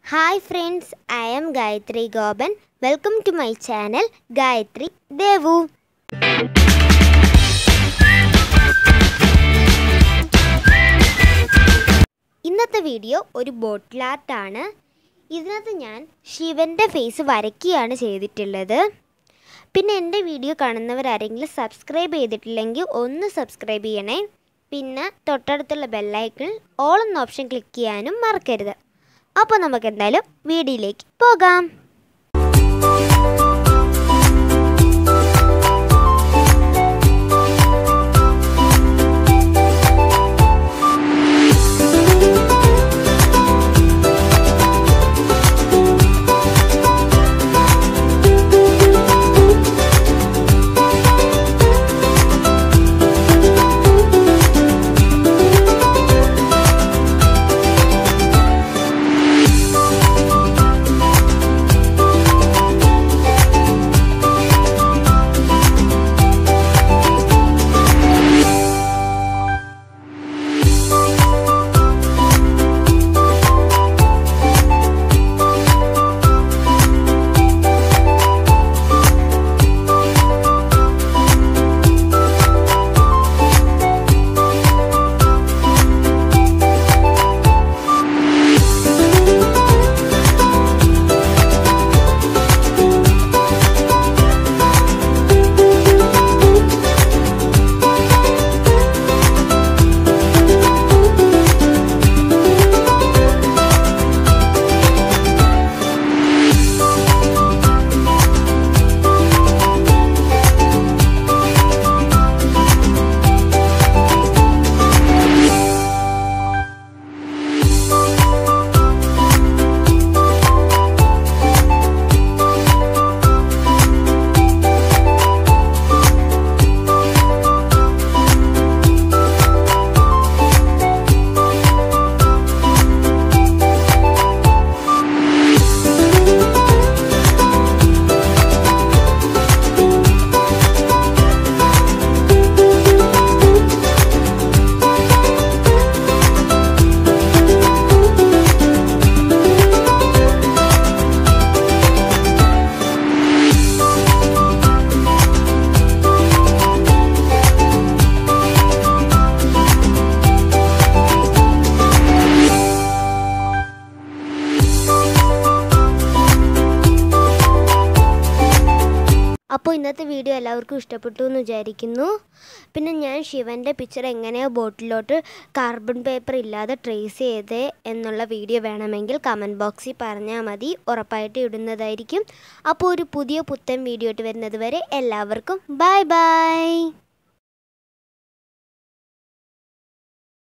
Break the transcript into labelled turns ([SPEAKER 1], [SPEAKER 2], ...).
[SPEAKER 1] hi friends I am Gayathri Gopan welcome to my channel Gayathri Devu ഇന്നത്തെ video ഒരു ബോട്ടിൽ ആർട്ടാണ് ഇതിനകത്ത് ഞാൻ ശിവൻ്റെ ഫേസ് വരയ്ക്കുകയാണ് ചെയ്തിട്ടുള്ളത് പിന്നെ എൻ്റെ വീഡിയോ കാണുന്നവരാരെങ്കിലും സബ്സ്ക്രൈബ് ചെയ്തിട്ടില്ലെങ്കിൽ ഒന്ന് സബ്സ്ക്രൈബ് ചെയ്യണേ പിന്നെ തൊട്ടടുത്തുള്ള ബെല്ലൈക്കിൾ ഓൾ എന്ന ഓപ്ഷൻ ക്ലിക്ക് ചെയ്യാനും മറക്കരുത് അപ്പോൾ നമുക്ക് എന്തായാലും വീഡിയോയിലേക്ക് പോകാം അപ്പോൾ ഇന്നത്തെ വീഡിയോ എല്ലാവർക്കും ഇഷ്ടപ്പെട്ടു എന്ന് വിചാരിക്കുന്നു പിന്നെ ഞാൻ ശിവൻ്റെ പിക്ചർ എങ്ങനെയോ ബോട്ടിലോട്ട് കാർബൺ പേപ്പർ ഇല്ലാതെ ട്രേസ് ചെയ്ത് എന്നുള്ള വീഡിയോ വേണമെങ്കിൽ കമൻറ്റ് ബോക്സിൽ പറഞ്ഞാൽ മതി ഉറപ്പായിട്ട് ഇടുന്നതായിരിക്കും അപ്പോൾ ഒരു പുതിയ പുത്തൻ വീഡിയോ ഇട്ട് വരുന്നത് വരെ എല്ലാവർക്കും ബൈ ബൈ